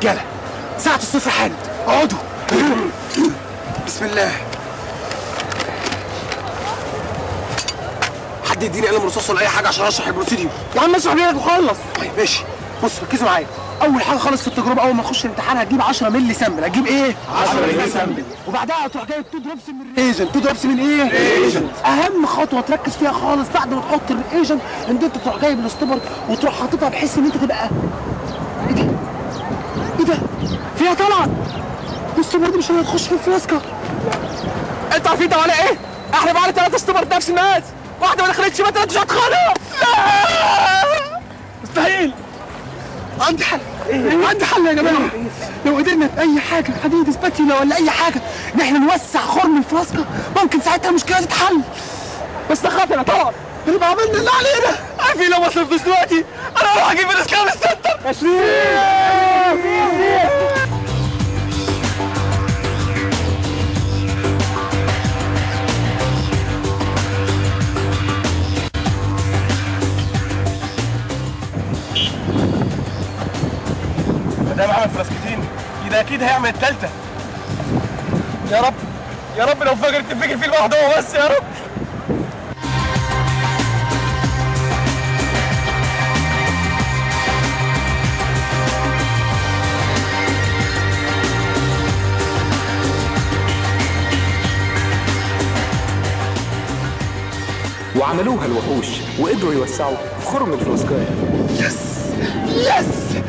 رجاله ساعة الصفر حانت اقعدوا بسم الله حد يديني قلم رصاص ولا اي حاجه عشان اشرح البروسيديو يا عم اشرح ليك وخلص طيب ماشي بصوا ركزوا معايا اول حاجه خالص في التجربه اول ما تخش الامتحان هتجيب 10 مللي سامبل هتجيب ايه 10 مللي سامبل وبعدها هتروح جايب تو دروبس من الريجنت تو دروبس من ايه ريجنت اهم خطوه تركز فيها خالص بعد ما تحط الريجنت ان انت تروح جايب الاستبر وتروح حاططها بحيث ان انت تبقى ايه ده ايه ده فيها طلعت الاستبر دي مش هتخش في الفلاسكه انتوا عارفين ده على ايه؟ احنا معانا ثلاثة استمر نفس الناس واحدة ما دخلتش ما ثلاثة مش هتخانق لا مستحيل عندي حل عندي حل يا جماعه لو قدرنا باي حاجه حديد سباتيلا ولا اي حاجه ان احنا نوسع خرم الفلاسكه ممكن ساعتها المشكله تتحل بس ده خطر يا طبعا هنبقى عملنا اللي علينا عارفين لو ما صرفتوش دلوقتي انا هروح اجيب الاسكان السنتر 20 ده عمل فلاسكتين يبقى اكيد هيعمل التالتة يا رب يا رب لو فجر تنفجر فيه لوحده هو بس يا رب وعملوها الوحوش وقدروا يوسعوا خرم الفلوسكاية يس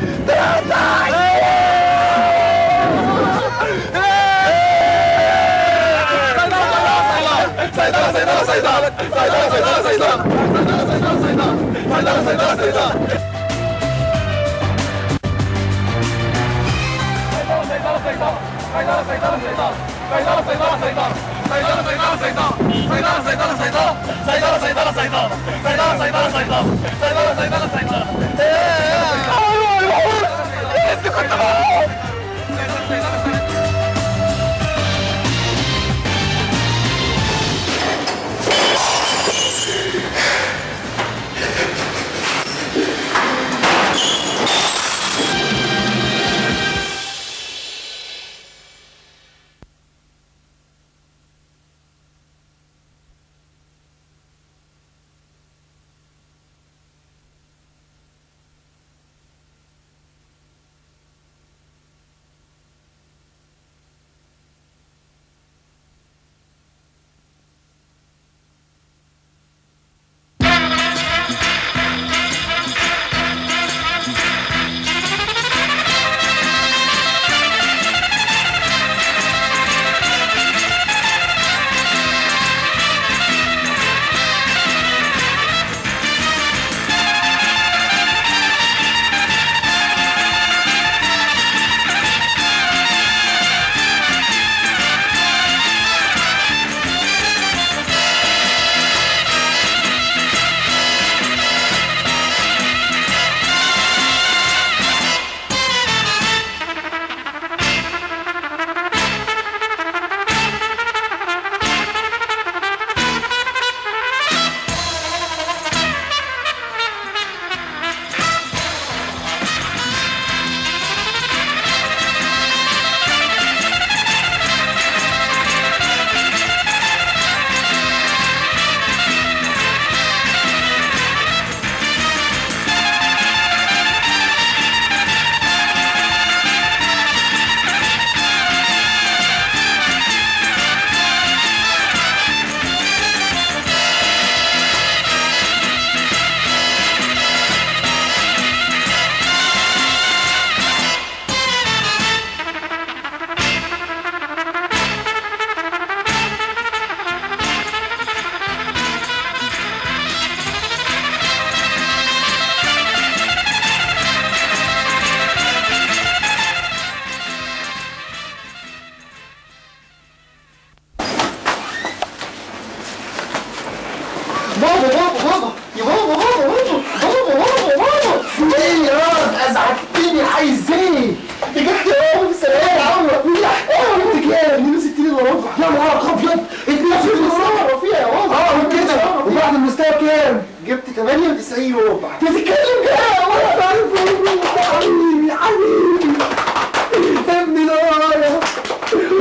بابا بابا بابا يا بابا بابا بابا بابا بابا بابا ايه يا واد ازعجتني عايز ايه؟ نجحت يا بابا في الثانويه العامه نجحت ايه يا بنتك ايه 62 الا ربع يا نهار ابيض 62 الا ربع فيها يا بابا اه وكده وبعد المستوى كام؟ جبت 98 وربع بتتكلم كده يا بابا يا حبيبي يا حبيبي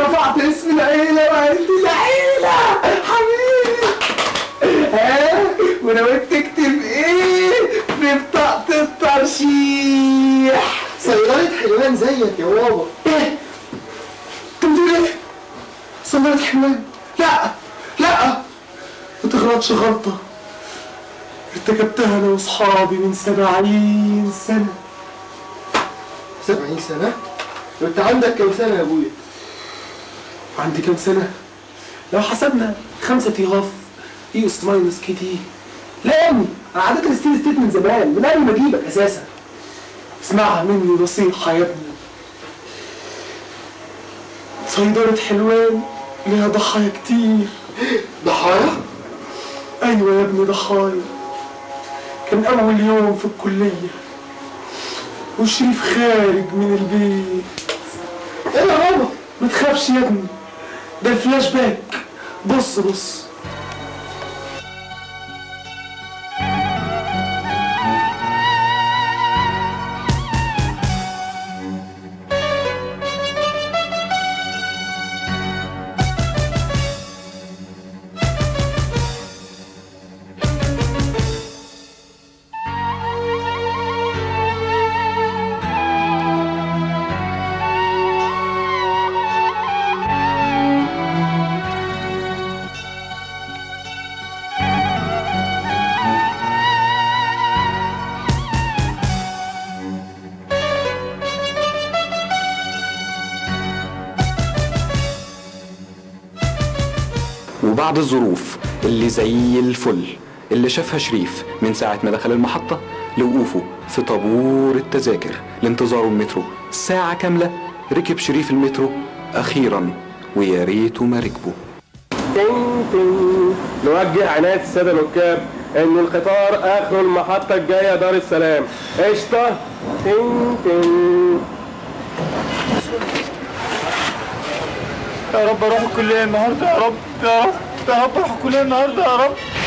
رفعت اسم العيلة وعيلة العيلة حبيبي ها ونويت تكتب ايه في بطاقة الترشيح صيدلة حلوان زيك يا بابا ايه انت بتقول ايه صيدلة حلوان لا لا ما تغلطش غلطة ارتكبتها انا واصحابي من سبعين سنة سبعين سنة؟ انت عندك كم سنة يا ابويا؟ عندي كم سنة؟ لو حسبنا خمسة يغاف يقص ماينس كتير لا يا ابني انا عادة الستيل ستيت من زمان من قبل ما اجيبك اساسا اسمعها مني نصيحة يا ابني صيدلة حلوان ليها ضحايا كتير ضحايا؟ ايوه يا ابني ضحايا كان اول يوم في الكلية وشريف خارج من البيت ايه يا بابا ما تخافش يا ابني ده الفلاش باك بص بص وبعد الظروف اللي زي الفل اللي شافها شريف من ساعة ما دخل المحطة لوقوفه في طابور التذاكر لانتظاره المترو ساعة كاملة ركب شريف المترو أخيرا ويا ريته ما ركبه تن تن. نوجه عناية السادة الركاب إن القطار آخر المحطة الجاية دار السلام قشطة تن تن يا رب اروح الكليه النهارده يا رب يا رب يا رب اروح الكليه النهارده يا رب